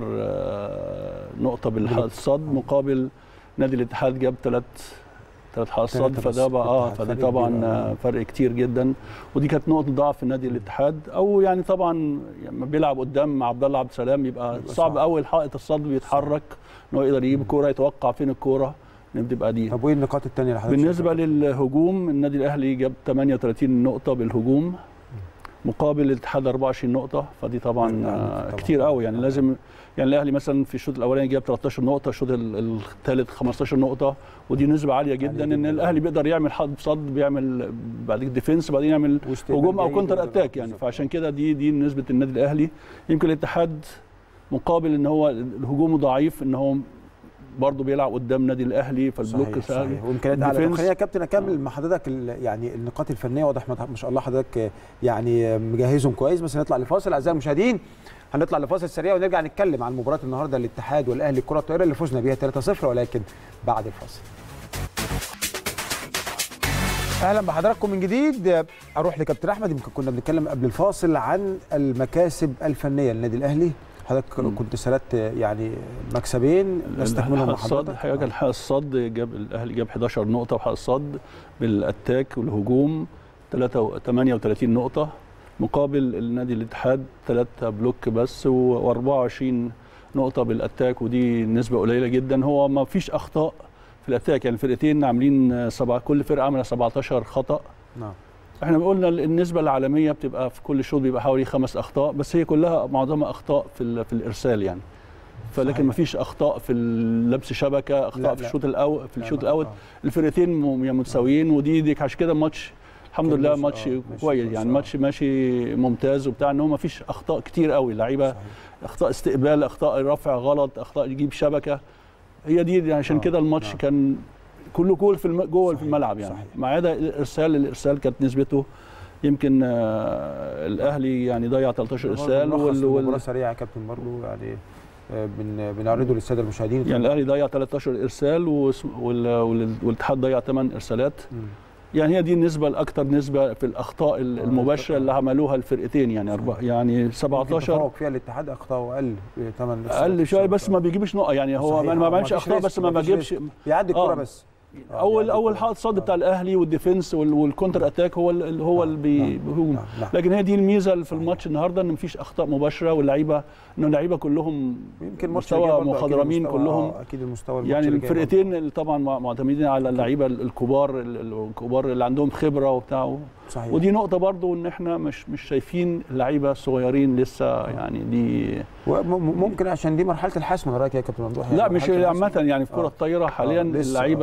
[SPEAKER 3] آه، نقطه بالحائط الصد مقابل نادي الاتحاد جاب ثلاث ثلاث حائط صد
[SPEAKER 1] تلاتة بس
[SPEAKER 3] فده بقى اه
[SPEAKER 1] الاتحاد
[SPEAKER 3] فده
[SPEAKER 1] فرق
[SPEAKER 3] طبعا
[SPEAKER 1] كبير، آه.
[SPEAKER 3] آه، فرق كتير جدا ودي كانت نقطه ضعف في نادي الاتحاد او يعني طبعا لما بيلعب قدام مع عبد الله عبد السلام يبقى
[SPEAKER 1] بيبقى
[SPEAKER 3] صعب
[SPEAKER 1] صعب.
[SPEAKER 3] قوي الحائط الصد بيتحرك ان هو يقدر يجيب الكوره يتوقع فين الكوره بتبقى دي
[SPEAKER 1] طب وايه النقاط الثانيه اللي حضرتك
[SPEAKER 3] بالنسبه
[SPEAKER 1] شايفها؟
[SPEAKER 3] للهجوم النادي الاهلي جاب 38 نقطه بالهجوم مقابل الاتحاد 24 نقطه فدي طبعا
[SPEAKER 1] يعني
[SPEAKER 3] آه،
[SPEAKER 1] طبعاً.
[SPEAKER 3] كتير قوي يعني لازم يعني الاهلي مثلا في الشوط الاولاني جاب 13 نقطه الشوط ال- الثالث 15 نقطه ودي نسبه عاليه جدا ان
[SPEAKER 1] جداً.
[SPEAKER 3] الاهلي بيقدر يعمل حد صد بيعمل بعد كده ديفنس بعدين يعمل
[SPEAKER 1] واستقبال
[SPEAKER 3] هجوم او
[SPEAKER 1] جيد
[SPEAKER 3] كونتر
[SPEAKER 1] وده
[SPEAKER 3] اتاك يعني
[SPEAKER 1] بالظبط.
[SPEAKER 3] فعشان كده دي دي نسبه النادي الاهلي يمكن الاتحاد مقابل ان هو هجومه ضعيف ان هو برضه بيلعب قدام النادي الاهلي فالبلوك
[SPEAKER 1] صحيح
[SPEAKER 3] سهل
[SPEAKER 1] صحيح وامكانيات اعلى طب
[SPEAKER 3] الديفنس.
[SPEAKER 1] خلينا يا كابتن اكمل مع حضرتك ال- يعني النقاط الفنيه واضح ما ما شاء الله حضرتك آه، يعني آه، مجهزهم كويس بس نطلع لفاصل اعزائي المشاهدين هنطلع لفاصل سريع ونرجع نتكلم عن مباراه النهارده الاتحاد والاهلي الكره الطائره اللي فزنا بيها 3-0 ولكن بعد الفاصل اهلا بحضراتكم من جديد اروح لكابتن احمد يمكن كنا بنتكلم قبل الفاصل عن المكاسب الفنيه للنادي الاهلي حضرتك
[SPEAKER 3] مم.
[SPEAKER 1] كنت سردت يعني مكسبين نستكملهم مع
[SPEAKER 3] الصد
[SPEAKER 1] حضرتك
[SPEAKER 3] حاجه الحق الصد جاب الاهلي جاب 11 نقطه وحق الصد بالاتاك والهجوم 3 38 نقطه مقابل النادي الاتحاد 3 بلوك بس و24 نقطه بالاتاك ودي نسبه قليله جدا هو ما فيش اخطاء في الاتاك يعني الفرقتين عاملين سبعة كل فرقه عامله 17 خطا
[SPEAKER 1] نعم
[SPEAKER 3] احنا قلنا النسبه العالميه بتبقى في كل شوط بيبقى حوالي خمس اخطاء بس هي كلها معظمها اخطاء في ال- في الارسال يعني فلكن
[SPEAKER 1] صحيح.
[SPEAKER 3] ما فيش اخطاء في لبس شبكه اخطاء
[SPEAKER 1] لا،
[SPEAKER 3] في
[SPEAKER 1] لا.
[SPEAKER 3] الشوط الاول في
[SPEAKER 1] لا،
[SPEAKER 3] الشوط
[SPEAKER 1] لا،
[SPEAKER 3] الاول
[SPEAKER 1] آه.
[SPEAKER 3] الفرقتين م- يعني متساويين ودي دي عشان كده الماتش الحمد
[SPEAKER 1] كان
[SPEAKER 3] لله
[SPEAKER 1] ماشي-
[SPEAKER 3] ماتش
[SPEAKER 1] آه، ماشي
[SPEAKER 3] كويس
[SPEAKER 1] كويس،
[SPEAKER 3] يعني
[SPEAKER 1] آه.
[SPEAKER 3] ماتش ماشي ممتاز وبتاع ان هو ما فيش اخطاء كتير قوي اللعيبه
[SPEAKER 1] صحيح.
[SPEAKER 3] اخطاء استقبال اخطاء رفع غلط اخطاء يجيب شبكه هي دي عشان
[SPEAKER 1] آه،
[SPEAKER 3] كده الماتش
[SPEAKER 1] نعم.
[SPEAKER 3] كان كله جول في الم... جوه في
[SPEAKER 1] صحيح،
[SPEAKER 3] الملعب يعني
[SPEAKER 1] صحيح.
[SPEAKER 3] ما عدا الارسال الارسال كانت نسبته يمكن آه، الاهلي يعني ضيع 13 ارسال
[SPEAKER 1] وال
[SPEAKER 3] وال...
[SPEAKER 1] المباراه
[SPEAKER 3] وال...
[SPEAKER 1] سريعه يا كابتن برضو يعني آه، بن بنعرضه للساده المشاهدين
[SPEAKER 3] يعني الاهلي ضيع 13 ارسال وس- وال... وال... والاتحاد ضيع 8 ارسالات
[SPEAKER 1] مم.
[SPEAKER 3] يعني هي دي النسبه الاكثر نسبه في الاخطاء ال-
[SPEAKER 1] آه،
[SPEAKER 3] المباشره اللي عملوها الفرقتين يعني أربع يعني
[SPEAKER 1] يمكن
[SPEAKER 3] 17
[SPEAKER 1] تفوق فيها الاتحاد اخطاء اقل 8
[SPEAKER 3] اقل شويه بس ما بيجيبش نقط يعني هو
[SPEAKER 1] صحيح،
[SPEAKER 3] ما ما
[SPEAKER 1] آه،
[SPEAKER 3] بيعملش
[SPEAKER 1] مفيش
[SPEAKER 3] اخطاء
[SPEAKER 1] ريسك،
[SPEAKER 3] بس ما
[SPEAKER 1] مفيش
[SPEAKER 3] بجيبش
[SPEAKER 1] بيعدي الكوره
[SPEAKER 3] آه.
[SPEAKER 1] بس آه،
[SPEAKER 3] اول
[SPEAKER 1] بيعدي
[SPEAKER 3] اول
[SPEAKER 1] الكرة.
[SPEAKER 3] حائط صد
[SPEAKER 1] آه.
[SPEAKER 3] بتاع الاهلي والديفنس وال- والكونتر اتاك هو ال- هو اللي بي- بيهوم
[SPEAKER 1] نعم، نعم.
[SPEAKER 3] لكن هي دي الميزه اللي في الماتش النهارده ان مفيش اخطاء مباشره واللعيبه ان اللعيبه كلهم
[SPEAKER 1] يمكن الماتش اللي جاي
[SPEAKER 3] مستوى
[SPEAKER 1] برضو أكيد
[SPEAKER 3] مخضرمين
[SPEAKER 1] المستوى-
[SPEAKER 3] كلهم
[SPEAKER 1] آه، اكيد المستوى الماتش
[SPEAKER 3] يعني
[SPEAKER 1] اللي جاي برضو.
[SPEAKER 3] الفرقتين اللي طبعا مع- معتمدين على اللعيبه الكبار ال- ال- الكبار اللي عندهم خبره وبتاع
[SPEAKER 1] صحيح
[SPEAKER 3] ودي نقطه برضو ان احنا مش مش شايفين اللعيبه الصغيرين لسه يعني دي
[SPEAKER 1] وممكن عشان دي مرحله الحسم من رايك يا كابتن ممدوح يعني
[SPEAKER 3] لا مش
[SPEAKER 1] مرحلة الحسم.
[SPEAKER 3] عامه يعني في كره
[SPEAKER 1] آه.
[SPEAKER 3] الطايره حاليا
[SPEAKER 1] آه، لسه،
[SPEAKER 3] اللعيبه
[SPEAKER 1] آه.
[SPEAKER 3] الصغيرين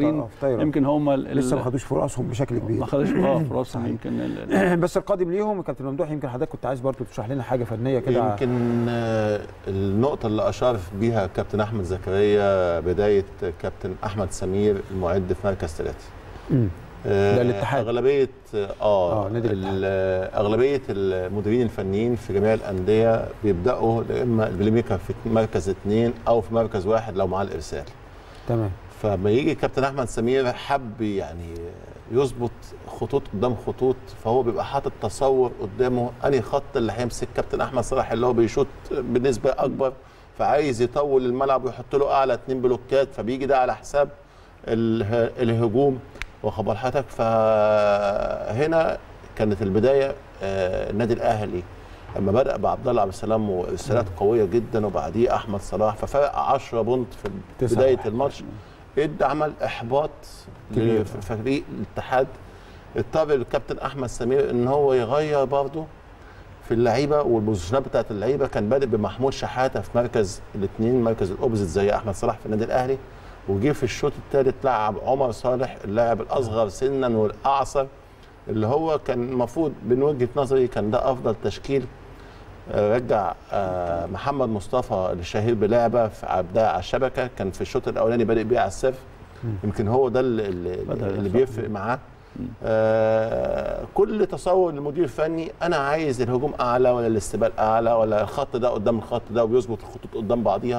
[SPEAKER 3] المصريين
[SPEAKER 1] آه، في طايرة.
[SPEAKER 3] يمكن هم ال-
[SPEAKER 1] لسه ما
[SPEAKER 3] ال-
[SPEAKER 1] خدوش فرصهم بشكل كبير
[SPEAKER 3] ما خدوش اه فرصهم يمكن ال- ال-
[SPEAKER 1] بس القادم ليهم كابتن ممدوح يمكن حضرتك كنت عايز برضه تشرح لنا حاجه فنيه كده
[SPEAKER 2] يمكن آه، النقطة اللي أشار بيها كابتن أحمد زكريا بداية كابتن أحمد سمير المعد في مركز ثلاثة
[SPEAKER 1] مم.
[SPEAKER 2] آه،
[SPEAKER 1] ده الاتحاد.
[SPEAKER 2] أغلبية اه,
[SPEAKER 1] آه، نادي الاتحاد.
[SPEAKER 2] ال- أغلبية المديرين الفنيين في جميع الأندية بيبدأوا يا إما البلاي ميكر في مركز اثنين أو في مركز واحد لو معاه الإرسال
[SPEAKER 1] تمام
[SPEAKER 2] فما يجي كابتن احمد سمير حب يعني يظبط خطوط قدام خطوط فهو بيبقى حاطط تصور قدامه انهي خط اللي هيمسك كابتن احمد صلاح اللي هو بيشوط بنسبه اكبر فعايز يطول الملعب ويحط له اعلى اتنين بلوكات فبيجي ده على حساب اله- الهجوم واخد بال حضرتك فهنا كانت البدايه آه، النادي الاهلي لما بدا بعبد الله عبد السلام وارسالات قويه جدا وبعديه احمد صلاح ففرق 10 بونت في
[SPEAKER 1] تسعة
[SPEAKER 2] بدايه
[SPEAKER 1] واحد.
[SPEAKER 2] الماتش ادى عمل احباط
[SPEAKER 1] كبير.
[SPEAKER 2] لفريق الاتحاد اضطر الكابتن احمد سمير ان هو يغير برضه في اللعيبه والبوزيشنات بتاعت اللعيبه كان بادئ بمحمود شحاته في مركز الاثنين مركز الاوبزيت زي احمد صلاح في النادي الاهلي وجه في الشوط الثالث لعب عمر صالح اللاعب الاصغر سنا والاعصر اللي هو كان المفروض من وجهه نظري كان ده افضل تشكيل آه، رجع آه، محمد مصطفى الشهير بلعبه في عبدها على الشبكه كان في الشوط الاولاني بادئ بيه على السيرف يمكن هو ده اللي, اللي,
[SPEAKER 3] بدأ
[SPEAKER 2] اللي
[SPEAKER 3] صح.
[SPEAKER 2] بيفرق معاه آه كل تصور المدير الفني انا عايز الهجوم اعلى ولا الاستقبال اعلى ولا الخط ده قدام الخط ده ويظبط الخطوط قدام بعضيها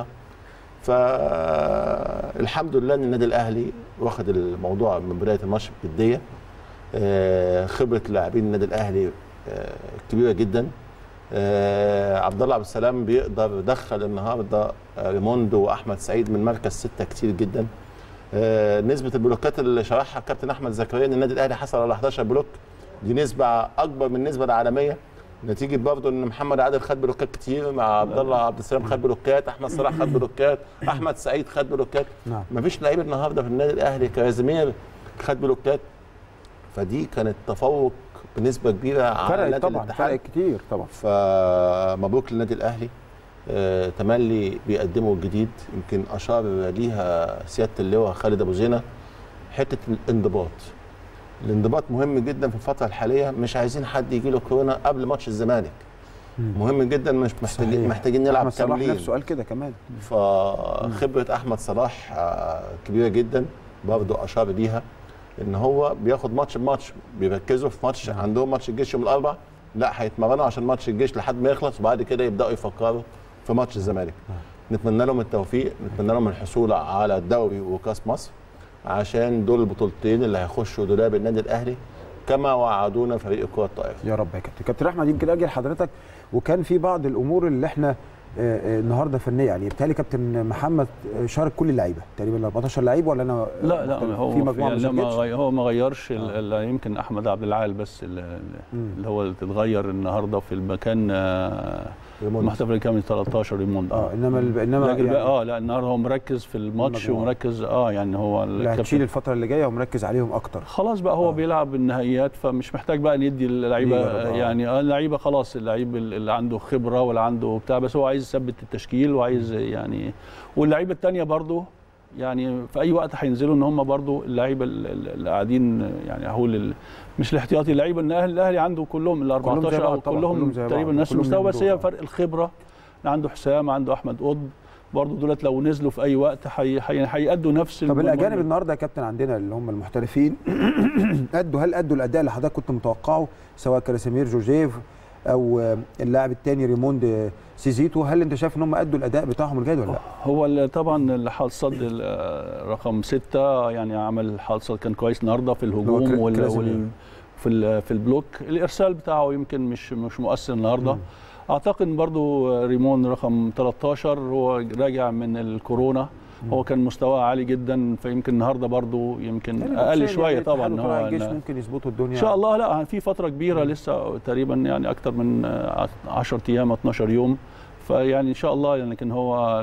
[SPEAKER 2] فالحمد لله ان النادي الاهلي واخد الموضوع من بدايه الماتش بجديه آه خبره لاعبين النادي الاهلي آه كبيره جدا آه عبد الله عبد السلام بيقدر يدخل النهارده آه، ريموندو واحمد سعيد من مركز سته كتير جدا آه، نسبه البلوكات اللي شرحها الكابتن احمد زكريا ان النادي الاهلي حصل على 11 بلوك دي نسبه اكبر من النسبه العالميه نتيجه برضه ان محمد عادل خد بلوكات كتير مع عبد الله عبد السلام خد بلوكات احمد صلاح خد بلوكات احمد سعيد خد بلوكات
[SPEAKER 1] نعم.
[SPEAKER 2] مفيش لعيب النهارده في النادي الاهلي كازيمير خد بلوكات فدي كانت تفوق بنسبه كبيره على
[SPEAKER 1] فرقت
[SPEAKER 2] نادي
[SPEAKER 1] طبعا
[SPEAKER 2] الاتحاد
[SPEAKER 1] فرقت كتير طبعا
[SPEAKER 2] فمبروك للنادي الاهلي آه، تملي بيقدموا الجديد يمكن اشار ليها سياده اللواء خالد ابو زينه حته الانضباط الانضباط مهم جدا في الفتره الحاليه مش عايزين حد يجي له كورونا قبل ماتش الزمالك مهم جدا مش محتاجين
[SPEAKER 1] صحيح.
[SPEAKER 2] محتاجين نلعب
[SPEAKER 1] احمد صلاح
[SPEAKER 2] كاملين
[SPEAKER 1] نفسه قال كده كمان
[SPEAKER 2] فخبره احمد صلاح آه، كبيره جدا برضه اشار ليها ان هو بياخد ماتش بماتش بيركزوا في ماتش عندهم ماتش الجيش يوم الاربع لا هيتمرنوا عشان ماتش الجيش لحد ما يخلص وبعد كده يبداوا يفكروا في ماتش الزمالك نتمنى لهم التوفيق نتمنى لهم الحصول على الدوري وكاس مصر عشان دول البطولتين اللي هيخشوا دولاب النادي الاهلي كما وعدونا فريق الكره الطائره
[SPEAKER 1] يا رب يا كابتن كابتن احمد يمكن اجي لحضرتك وكان في بعض الامور اللي احنا آه، آه، النهارده فنيه يعني بالتالي كابتن محمد آه، شارك كل اللعيبه تقريبا 14 لعيب ولا انا
[SPEAKER 3] لا لا
[SPEAKER 1] مختلف؟
[SPEAKER 3] هو
[SPEAKER 1] في مجموعه
[SPEAKER 3] يعني
[SPEAKER 1] ما
[SPEAKER 3] لما
[SPEAKER 1] شاركتش؟
[SPEAKER 3] غي- هو ما غيرش ال- ال- يمكن احمد عبد العال بس ال-
[SPEAKER 1] مم.
[SPEAKER 3] اللي هو اللي تتغير النهارده في المكان آه،
[SPEAKER 2] ريموند.
[SPEAKER 3] محتفل كامل 13 ريموند
[SPEAKER 1] اه انما الب- انما
[SPEAKER 3] لكن
[SPEAKER 1] يعني
[SPEAKER 3] بقى اه لا النهارده هو مركز في الماتش
[SPEAKER 1] المجموعة.
[SPEAKER 3] ومركز اه يعني هو
[SPEAKER 1] اللي هتشيل
[SPEAKER 3] الكابتن
[SPEAKER 1] الفتره اللي جايه ومركز عليهم اكتر
[SPEAKER 3] خلاص بقى هو
[SPEAKER 1] آه.
[SPEAKER 3] بيلعب النهائيات فمش محتاج بقى ندي اللعيبه
[SPEAKER 1] يجرب، آه.
[SPEAKER 3] يعني اه اللعيبه خلاص اللعيب اللي عنده خبره واللي عنده بتاع بس هو عايز يثبت التشكيل وعايز يعني واللعيبه الثانيه برضو يعني في اي وقت هينزلوا ان هم برضو اللعيبه ال- ال- اللي قاعدين يعني هقول ال- مش الاحتياطي اللعيبه ان الاهلي الاهلي عنده كلهم ال
[SPEAKER 1] كلهم زي
[SPEAKER 3] 14
[SPEAKER 1] بعض
[SPEAKER 3] او
[SPEAKER 1] طبعاً،
[SPEAKER 3] كلهم
[SPEAKER 1] كلهم زي بعض،
[SPEAKER 3] تقريبا نفس
[SPEAKER 1] كلهم
[SPEAKER 3] المستوى بس
[SPEAKER 1] يمدوا،
[SPEAKER 3] هي
[SPEAKER 1] آه.
[SPEAKER 3] فرق الخبره عنده حسام عنده احمد قطب برضو دولت لو نزلوا في اي وقت هي- هي- هيأدوا نفس
[SPEAKER 1] طب
[SPEAKER 3] الم-
[SPEAKER 1] الاجانب النهارده يا كابتن عندنا اللي هم المحترفين ادوا هل ادوا الاداء اللي حضرتك كنت متوقعه سواء كراسيمير جورجيف او آه، اللاعب الثاني ريموند آه، سيزيتو هل انت شايف ان هم ادوا الاداء بتاعهم الجيد ولا لا؟
[SPEAKER 3] هو ال- طبعا الحال صد ال- رقم ستة يعني عمل حال صد كان كويس النهارده في الهجوم
[SPEAKER 1] كرا-
[SPEAKER 3] وال
[SPEAKER 1] كراسيمير.
[SPEAKER 3] وال في ال- في البلوك الارسال بتاعه يمكن مش مش مؤثر النهارده اعتقد برضو ريمون رقم 13 هو راجع من الكورونا هو كان مستواه عالي جدا فيمكن النهارده برضو يمكن اقل شويه طبعا
[SPEAKER 1] هو
[SPEAKER 3] هو
[SPEAKER 1] الجيش
[SPEAKER 3] إن-
[SPEAKER 1] ممكن يظبطوا الدنيا
[SPEAKER 3] ان شاء الله لا في فتره كبيره لسه تقريبا يعني اكتر من 10 ايام 12 يوم فيعني ان شاء الله يعني لكن هو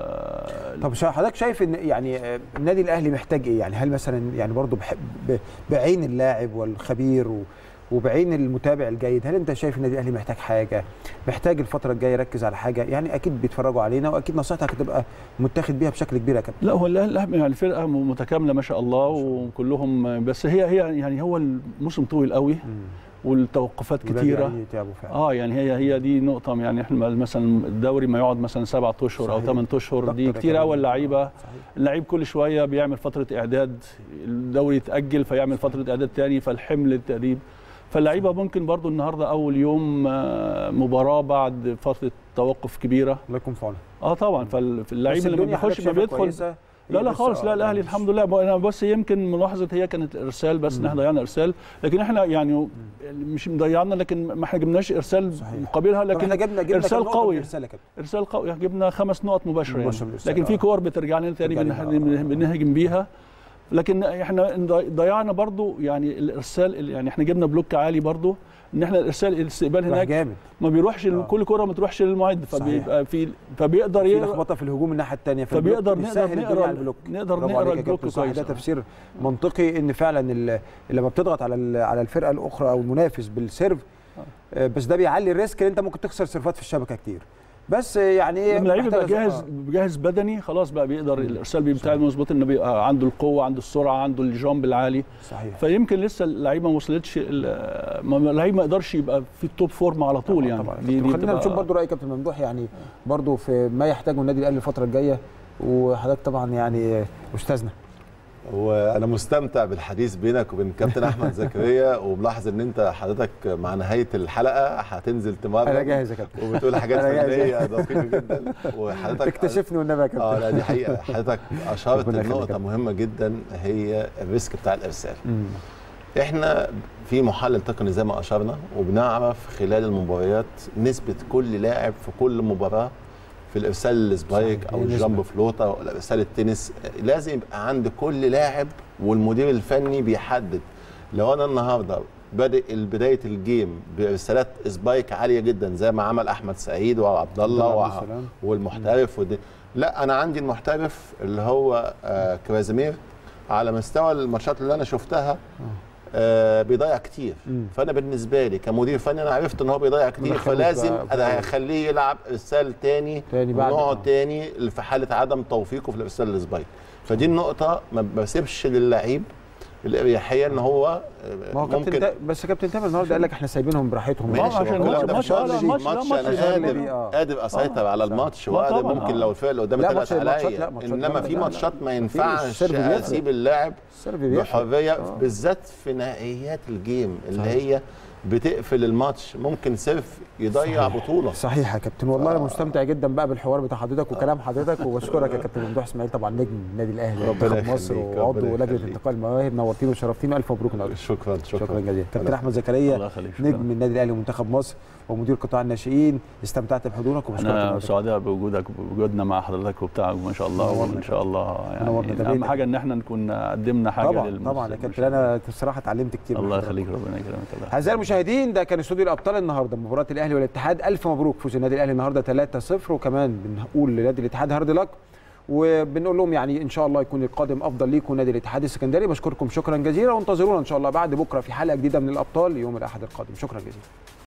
[SPEAKER 3] ال-
[SPEAKER 1] طب شا- حضرتك شايف ان يعني آه، النادي الاهلي محتاج ايه يعني هل مثلا يعني برضه بح- ب- بعين اللاعب والخبير و وبعين المتابع الجيد هل انت شايف النادي الاهلي محتاج حاجه محتاج الفتره الجايه يركز على حاجه يعني اكيد بيتفرجوا علينا واكيد نصيحتك هتبقى متاخد بيها بشكل كبير يا كابتن
[SPEAKER 3] لا هو الاهلي يعني الفرقه متكامله ما شاء الله وكلهم بس هي هي يعني هو الموسم طويل قوي والتوقفات كتيره اه يعني هي هي دي نقطه يعني احنا مثلا الدوري ما يقعد مثلا سبعة اشهر او ثمان اشهر دي كتير قوي اللعيبه اللعيب كل شويه بيعمل فتره اعداد الدوري يتاجل فيعمل فتره اعداد تاني فالحمل التدريب فاللعيبه ممكن برضو النهارده اول يوم مباراه بعد فتره توقف كبيره
[SPEAKER 1] الله يكون في عونه
[SPEAKER 3] اه طبعا فاللعيب اللي بيخش ما بيدخل لا لا خالص لا الاهلي الحمد لله انا بس يمكن ملاحظه هي كانت الارسال بس ان احنا ضيعنا ارسال لكن احنا يعني مش مضيعنا لكن ما احنا جبناش ارسال مقابلها لكن
[SPEAKER 1] احنا جبنا جبنا
[SPEAKER 3] ارسال قوي
[SPEAKER 1] ارسال,
[SPEAKER 3] إرسال قوي جبنا خمس نقط مباشره يعني. لكن في كور بترجع لنا تاني بنهاجم بيها لكن احنا ضيعنا برضو يعني الارسال يعني احنا جبنا بلوك عالي برضو ان احنا الارسال الاستقبال هناك
[SPEAKER 1] جامد.
[SPEAKER 3] ما بيروحش آه. كل كره ما تروحش للمعد فبيبقى في فبيقدر
[SPEAKER 1] في لخبطه في الهجوم الناحيه الثانيه
[SPEAKER 3] فبيقدر نقدر نقرا البلوك نقدر نقرا البلوك كويس
[SPEAKER 1] ده تفسير منطقي ان فعلا لما بتضغط على على الفرقه الاخرى او المنافس بالسيرف آه. بس ده بيعلي الريسك ان انت ممكن تخسر سيرفات في الشبكه كتير بس يعني ايه
[SPEAKER 3] لما اللعيب يبقى جاهز آه. جاهز بدني خلاص بقى بيقدر الارسال بتاعه مظبوط انه بيبقى عنده القوه عنده السرعه عنده الجامب العالي
[SPEAKER 1] صحيح
[SPEAKER 3] فيمكن لسه اللعيبه ما وصلتش اللعيب ما يقدرش يبقى في التوب فورم على طول يعني
[SPEAKER 1] طبعا دي, دي خلينا نشوف برضو راي كابتن ممدوح يعني برضو في ما يحتاجه النادي الاهلي الفتره الجايه وحضرتك طبعا يعني استاذنا
[SPEAKER 2] وانا مستمتع بالحديث بينك وبين كابتن احمد زكريا وملاحظ ان انت حضرتك مع نهايه الحلقه هتنزل تمرن
[SPEAKER 1] انا جاهز يا كابتن
[SPEAKER 2] وبتقول حاجات فنيه دقيقه جدا
[SPEAKER 1] وحضرتك تكتشفني والنبي يا كابتن
[SPEAKER 2] اه لا دي حقيقه حضرتك اشرت لنقطه مهمه جدا هي الريسك بتاع الارسال مم. احنا في محلل تقني زي ما اشرنا وبنعرف خلال المباريات نسبه كل لاعب في كل مباراه في الارسال السبايك او الجامب فلوت او الارسال التنس لازم يبقى عند كل لاعب والمدير الفني بيحدد لو انا النهارده بادئ بدايه الجيم بارسالات سبايك عاليه جدا زي ما عمل احمد سعيد وعبد الله والمحترف ودي لا انا عندي المحترف اللي هو آه كرازيمير على مستوى الماتشات اللي انا شفتها آه بيضيع كتير مم. فانا بالنسبه لي كمدير فني انا عرفت ان هو بيضيع كتير فلازم انا هخليه يلعب ارسال تاني
[SPEAKER 1] تاني بعد
[SPEAKER 2] ونقعد تاني في حاله عدم توفيقه في الارسال السبايك فدي النقطه ما بسيبش للعيب الاريحيه ان هو
[SPEAKER 1] ما هو ممكن كابتن بس كابتن تامر النهارده قال لك احنا سايبينهم براحتهم
[SPEAKER 2] ماشي
[SPEAKER 3] عشان
[SPEAKER 2] ماتش
[SPEAKER 3] ماتش
[SPEAKER 2] ماتش ماتش انا قادر قادر اسيطر على الماتش وقادر ممكن لو الفرقه اللي قدامي طلعت عليا انما في ماتشات ما ينفعش اسيب اللاعب بحريه بالذات في نهائيات الجيم اللي هي بتقفل الماتش ممكن سيرف يضيع
[SPEAKER 1] صحيح.
[SPEAKER 2] بطوله
[SPEAKER 1] صحيح يا كابتن والله انا مستمتع جدا بقى بالحوار بتاع حضرتك وكلام حضرتك وبشكرك يا كابتن ممدوح اسماعيل طبعا نجم النادي الاهلي منتخب مصر وعضو لجنه انتقال المواهب نورتينا وشرفتينا الف مبروك النهارده
[SPEAKER 2] شكرا شكرا
[SPEAKER 1] شكرا جزيلا كابتن احمد زكريا نجم النادي الاهلي ومنتخب مصر ومدير قطاع الناشئين استمتعت بحضورك
[SPEAKER 3] وبشكرك انا سعداء بوجودك بوجودنا مع حضرتك وبتاعك ما شاء الله وان شاء الله يعني اهم حاجه ان احنا نكون قدمنا حاجه
[SPEAKER 1] طبعا طبعا يا كابتن انا بصراحه اتعلمت كتير
[SPEAKER 3] الله يخليك ربنا يكرمك
[SPEAKER 1] اعزائي المشاهدين ده كان استوديو الابطال النهارده مباراه الاهلي والاتحاد الف مبروك فوز النادي الاهلي النهارده 3-0 وكمان بنقول لنادي الاتحاد هارد لك وبنقول لهم يعني ان شاء الله يكون القادم افضل ليكم نادي الاتحاد السكندري بشكركم شكرا جزيلا وانتظرونا ان شاء الله بعد بكره في حلقه جديده من الابطال يوم الاحد القادم شكرا جزيلا